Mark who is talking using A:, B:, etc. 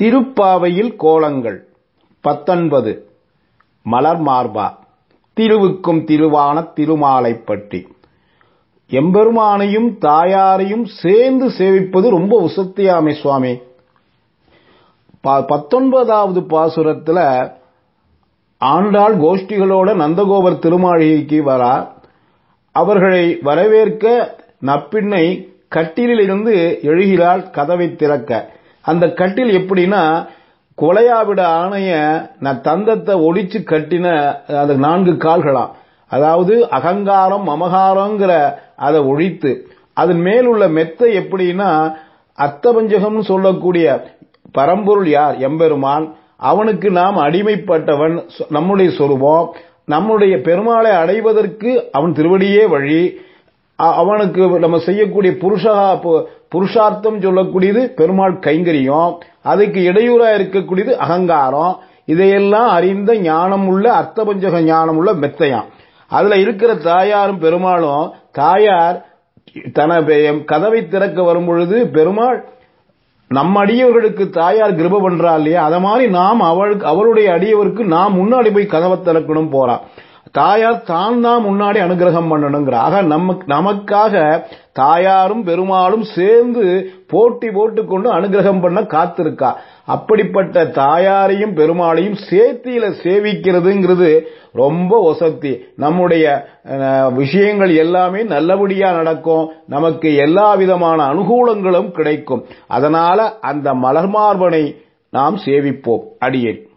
A: திருப்பாவையில் கோலங்கள் பத்தொன்பது மலர் மார்பா திருவுக்கும் திருவான திருமாலைப்பட்டி எம்பெருமானையும் தாயாரையும் சேர்ந்து சேவிப்பது ரொம்ப உசத்தியாமை சுவாமி ப- பத்தொன்பதாவது பாசுரத்துல ஆண்டாள் கோஷ்டிகளோட நந்தகோபர் திருமாளிகைக்கு வரா அவர்களை வரவேற்க நப்பிண்ணை கட்டிலிலிருந்து எழுகிறாள் கதவை திறக்க அந்த கட்டில் எப்படின்னா கொலையாவிட ஆணைய நான் தந்தத்தை ஒடிச்சு கட்டின அது நான்கு கால்களாம் அதாவது அகங்காரம் மமகாரங்கிற அதை ஒழித்து அதன் மேலுள்ள மெத்தை எப்படின்னா அத்தபஞ்சகம்னு சொல்லக்கூடிய பரம்பொருள் யார் எம்பெருமான் அவனுக்கு நாம் அடிமைப்பட்டவன் சொ- நம்முடைய சொருபம் நம்முடைய பெருமாளை அடைவதற்கு அவன் திருவடியே வழி அ- அவனுக்கு நம்ம செய்யக்கூடிய புருஷா பு- புருஷார்த்தம் சொல்லக்கூடியது பெருமாள் கைங்கரியம் அதுக்கு இடையூறா இருக்கக்கூடியது அகங்காரம் இதையெல்லாம் அறிந்த ஞானம் உள்ள அர்த்தபஞ்சக ஞானம் உள்ள மெத்தையாம் அதுல இருக்கிற தாயாரும் பெருமாளும் தாயார் தன கதவை திறக்க வரும் பொழுது பெருமாள் நம்ம அடியவர்களுக்கு தாயார் கிருப பண்றா இல்லையா அத மாதிரி நாம் அவளுக்கு அவளுடைய அடியவருக்கு நாம் முன்னாடி போய் கதவை திறக்கணும் போறா தாயார் தான் தான் முன்னாடி அனுகிரகம் பண்ணணுங்கிற ஆக நமக்கு நமக்காக தாயாரும் பெருமாளும் சேர்ந்து போட்டி போட்டுக்கொண்டு அனுகிரகம் பண்ண காத்திருக்கா அப்படிப்பட்ட தாயாரையும் பெருமாளையும் சேர்த்தியில சேவிக்கிறதுங்கிறது ரொம்ப ஒசத்தி நம்முடைய அஹ், விஷயங்கள் எல்லாமே நல்லபடியா நடக்கும் நமக்கு எல்லா விதமான அனுகூலங்களும் கிடைக்கும் அதனால அந்த மலர்மார்பனை நாம் சேவிப்போம் அடியேன்